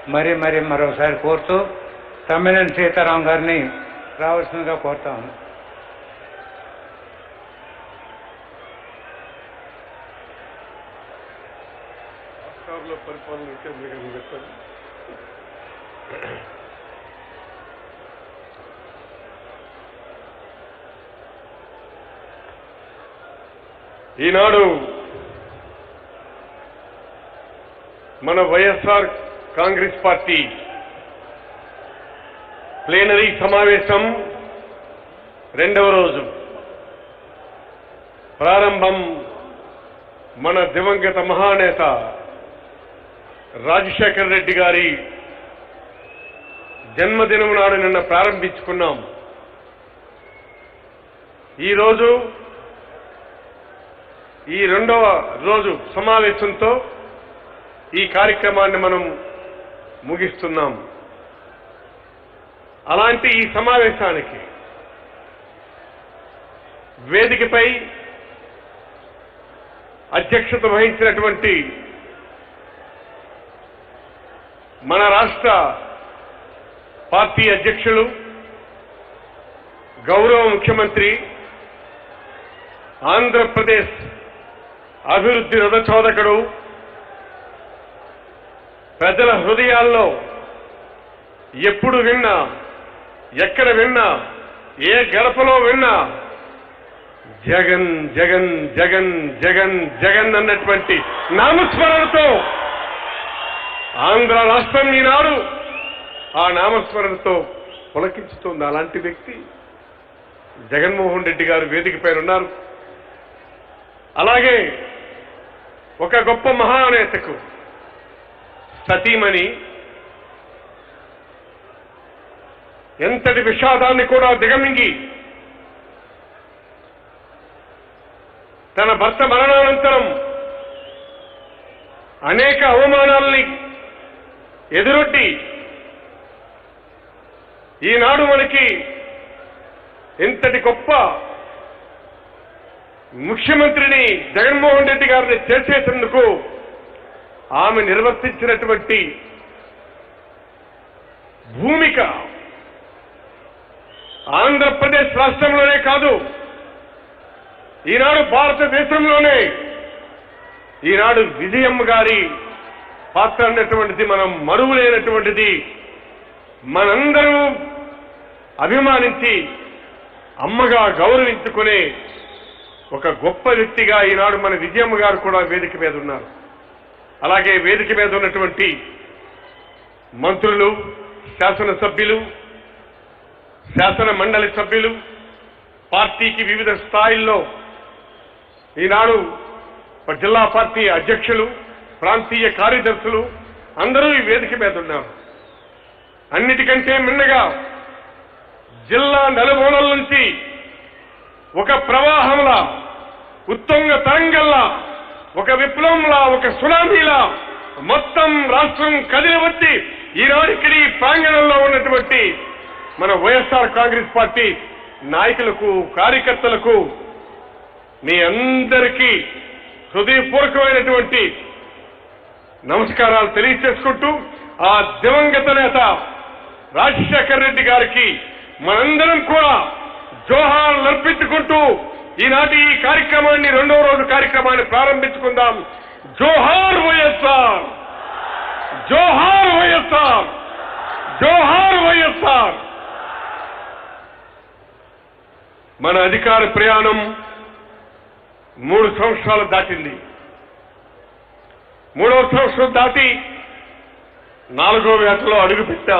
మరీ మరీ మరొకసారి కోరుతూ తమ్మినేని సీతారాం గారిని రావాల్సిందిగా కోరుతాము రాష్ట్రాల్లో పరిపాలన ఉంటే మీకు చెప్పండి ఈనాడు మన వైఎస్ఆర్ కాంగ్రెస్ పార్టీ ప్లేనరీ సమావేశం రెండవ రోజు ప్రారంభం మన దివంగత మహానేత రాజశేఖర రెడ్డి గారి జన్మదినం నాడు నిన్న ప్రారంభించుకున్నాం ఈరోజు ఈ రెండవ రోజు సమావేశంతో ఈ కార్యక్రమాన్ని మనం ముగిస్తున్నాం అలాంటి ఈ సమావేశానికి వేదికపై అధ్యక్షత వహించినటువంటి మన రాష్ట్ర పార్టీ అధ్యక్షులు గౌరవ ముఖ్యమంత్రి ఆంధ్రప్రదేశ్ అభివృద్ధి రథచోదకుడు ప్రజల హృదయాల్లో ఎప్పుడు విన్నా ఎక్కడ విన్నా ఏ గడపలో విన్నా జగన్ జగన్ జగన్ జగన్ జగన్ అన్నటువంటి నామస్మరణతో ఆంధ్ర రాష్ట్రం ఈనాడు ఆ నామస్మరణతో పులకించుతోంది అలాంటి వ్యక్తి జగన్మోహన్ రెడ్డి గారు వేదిక పైన ఉన్నారు అలాగే ఒక గొప్ప మహానేతకు సతీమణి ఎంతటి విషాదాన్ని కూడా దిగమింగి తన భర్త మరణానంతరం అనేక అవమానాలని ఎదురొడ్డి ఈనాడు మనకి ఇంతటి గొప్ప ముఖ్యమంత్రిని జగన్మోహన్ రెడ్డి గారిని చేసేందుకు ఆమె నిర్వర్తించినటువంటి భూమిక ఆంధ్రప్రదేశ్ రాష్ట్రంలోనే కాదు ఈనాడు భారతదేశంలోనే ఈనాడు విజయమ్మ గారి పాత్ర అన్నటువంటిది మనం మరువులేనటువంటిది మనందరూ అభిమానించి అమ్మగా గౌరవించుకునే ఒక గొప్ప వ్యక్తిగా ఈనాడు మన విజయమ్మ గారు కూడా వేదిక మీద ఉన్నారు అలాగే వేదిక మీద ఉన్నటువంటి మంత్రులు శాసనసభ్యులు శాసన మండలి సభ్యులు పార్టీకి వివిధ స్థాయిల్లో ఈనాడు జిల్లా పార్టీ అధ్యక్షులు ప్రాంతీయ కార్యదర్శులు అందరూ ఈ వేదిక మీద ఉన్నారు అన్నిటికంటే మిన్నగా జిల్లా నలుమూలల నుంచి ఒక ప్రవాహంలా ఉత్తుంగ తరంగంలా ఒక విప్లవంలా ఒక సునామీలా మొత్తం రాష్ట్రం కదిలి వచ్చి ఈనాడు ఇక్కడ ఈ ప్రాంగణంలో ఉన్నటువంటి మన వైఎస్ఆర్ కాంగ్రెస్ పార్టీ నాయకులకు కార్యకర్తలకు మీ అందరికీ హృదయపూర్వకమైనటువంటి నమస్కారాలు తెలియచేసుకుంటూ ఆ దివంగత నేత రాజశేఖర్ రెడ్డి గారికి మనందరం కూడా జోహార్లు అర్పించుకుంటూ ఈనాటి ఈ కార్యక్రమాన్ని రెండవ రోజు కార్యక్రమాన్ని ప్రారంభించుకుందాం జోహార్ వైఎస్ఆర్ జోహార్ వైఎస్ఆర్ జోహార్ వైఎస్ఆర్ మన అధికార ప్రయాణం మూడు సంవత్సరాలు దాటింది మూడవ సంవత్సరం దాటి నాలుగో వేటలో అడుగు పెట్టాం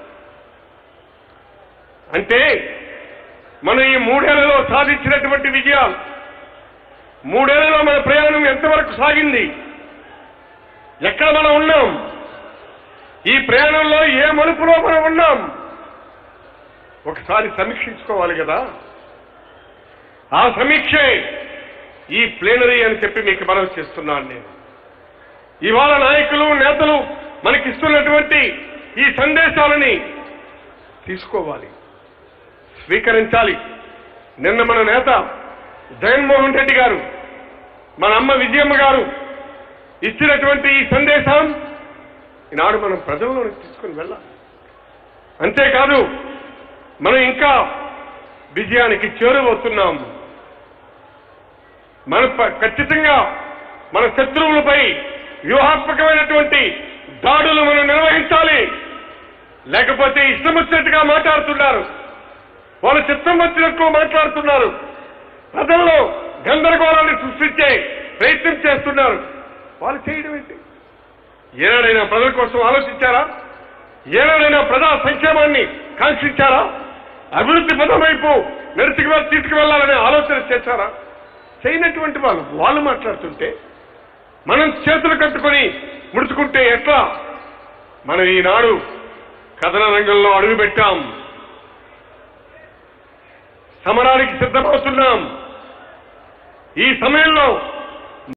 అంటే మనం ఈ మూడేళ్లలో సాధించినటువంటి విజయాలు మూడేళ్లలో మన ప్రయాణం ఎంతవరకు సాగింది ఎక్కడ మనం ఉన్నాం ఈ ప్రయాణంలో ఏ మలుపులో మనం ఉన్నాం ఒకసారి సమీక్షించుకోవాలి కదా ఆ సమీక్షే ఈ ప్లేనరీ అని చెప్పి మీకు మనవి చేస్తున్నాను నేను ఇవాళ నాయకులు నేతలు మనకిస్తున్నటువంటి ఈ సందేశాలని తీసుకోవాలి స్వీకరించాలి నిన్న మన నేత జగన్మోహన్ రెడ్డి గారు మన అమ్మ విజయమ్మ గారు ఇచ్చినటువంటి ఈ సందేశం ఈనాడు మనం ప్రజల్లోనికి తీసుకుని వెళ్ళాలి అంతేకాదు మనం ఇంకా విజయానికి చేరువవుతున్నాం మన ప- ఖచ్చితంగా మన శత్రువులపై వ్యూహాత్మకమైనటువంటి దాడులు మనం నిర్వహించాలి లేకపోతే ఇష్టం వచ్చినట్టుగా మాట్లాడుతున్నారు వాళ్ళ చిత్తం వచ్చినట్లు మాట్లాడుతున్నారు ప్రజల్లో గందరగోళాన్ని సృష్టించే ప్రయత్నం చేస్తున్నారు వాళ్ళు చేయడం ఏంటి ఏనాడైనా ప్రజల కోసం ఆలోచించారా ఏనాడైనా ప్రజా సంక్షేమాన్ని కాంక్షించారా అభివృద్ధి పదం వైపు నడిచికి వెళ్ళి తీసుకువెళ్లాలనే ఆలోచన చేశారా చేయనటువంటి వాళ్ళు వాళ్ళు మాట్లాడుతుంటే మనం చేతులు కట్టుకొని ముడుచుకుంటే ఎట్లా మనం ఈనాడు కథన రంగంలో అడుగుపెట్టాం సమరానికి సిద్ధమవుతున్నాం ఈ సమయంలో